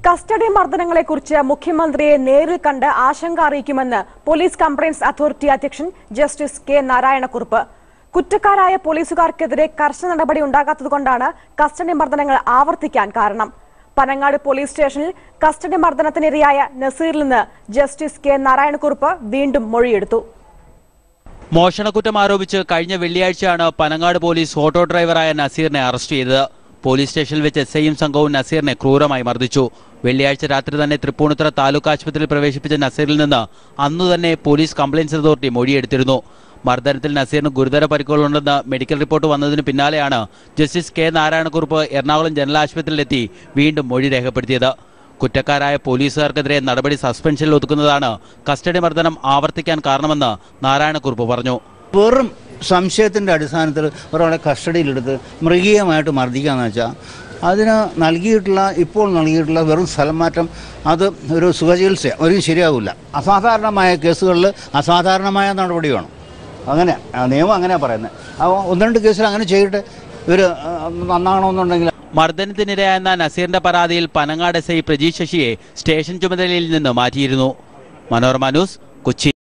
custody മർദ്ദനങ്ങളെക്കുറിച്ച് മുഖ്യമന്ത്രിയെ നേരിൽ കണ്ട് ആശങ്ക അറിയിക്കുമെന്ന് പോലീസ് കംപ്ലയിന്റ്സ് അതോറിറ്റി അധ്യക്ഷൻ ജസ്റ്റിസ് കെ നാരായണക്കുറുപ്പ് കുറ്റക്കാരായ പോലീസുകാർക്കെതിരെ കർശന നടപടി ഉണ്ടാകാത്തതുകൊണ്ടാണ് കസ്റ്റഡി മർദ്ദനങ്ങൾ ആവർത്തിക്കാൻ കാരണം പനങ്ങാട് പോലീസ് സ്റ്റേഷനിൽ കസ്റ്റഡി മർദ്ദനത്തിനിരയായ നസീറിൽ നിന്ന് ജസ്റ്റിസ് കെ നാരായണക്കുറുപ്പ് വീണ്ടും മൊഴിയെടുത്തു മോഷണക്കുറ്റം ആരോപിച്ച് കഴിഞ്ഞ വെള്ളിയാഴ്ചയാണ് പനങ്ങാട് പോലീസ് ഓട്ടോ ഡ്രൈവറായ നസീറിനെ അറസ്റ്റ് ചെയ്തത് പോലീസ് സ്റ്റേഷനിൽ വെച്ച് എസ് ഐയും സംഘവും നസീറിനെ ക്രൂരമായി മർദ്ദിച്ചു വെള്ളിയാഴ്ച രാത്രി തന്നെ തൃപ്പൂണിത്തുറ താലൂക്ക് ആശുപത്രിയിൽ പ്രവേശിപ്പിച്ച നസീറിൽ നിന്ന് അന്നു തന്നെ പോലീസ് കംപ്ലയിന്റ്സ് അതോറിറ്റി മൊഴിയെടുത്തിരുന്നു മർദ്ദനത്തിൽ നസീറിന് ഗുരുതര പരിക്കുകളുണ്ടെന്ന് മെഡിക്കൽ റിപ്പോർട്ട് വന്നതിന് പിന്നാലെയാണ് justice K Narayanakurup Ernakulam general ആശുപത്രിയിലെത്തി വീണ്ടും മൊഴി രേഖപ്പെടുത്തിയത് കുറ്റക്കാരായ പോലീസുകാർക്കെതിരെ നടപടി സസ്പെൻഷനിൽ ഒതുക്കുന്നതാണ് കസ്റ്റഡി മർദ്ദനം ആവർത്തിക്കാൻ കാരണമെന്ന് നാരായണക്കുറുപ്പ് പറഞ്ഞു വെറും സംശയത്തിൻ്റെ അടിസ്ഥാനത്തിൽ ഒരാളെ കസ്റ്റഡിയിലെടുത്ത് മൃഗീയമായിട്ട് മർദ്ദിക്കുകയെന്ന് വെച്ചാൽ അതിന് നൽകിയിട്ടുള്ള ഇപ്പോൾ നൽകിയിട്ടുള്ള വെറും സ്ഥലമാറ്റം അത് ഒരു സുഖചികിത്സ ഒരിക്കലും ശരിയാവില്ല അസാധാരണമായ കേസുകളിൽ അസാധാരണമായ നടപടി വേണം അങ്ങനെ ആ നിയമം അങ്ങനെയാണ് പറയുന്നത് അപ്പോൾ ഒന്ന് രണ്ട് കേസിൽ അങ്ങനെ ചെയ്തിട്ട് ഇവർ നന്നാകണമെന്നുണ്ടെങ്കിൽ മർദ്ദനത്തിനിരയായെന്ന നസീറിന്റെ പരാതിയിൽ പനങ്ങാട് എസ് ഐ പ്രജീഷ് ശശിയെ സ്റ്റേഷൻ ചുമതലയിൽ നിന്ന് മാറ്റിയിരുന്നു മനോരമ ന്യൂസ് കൊച്ചി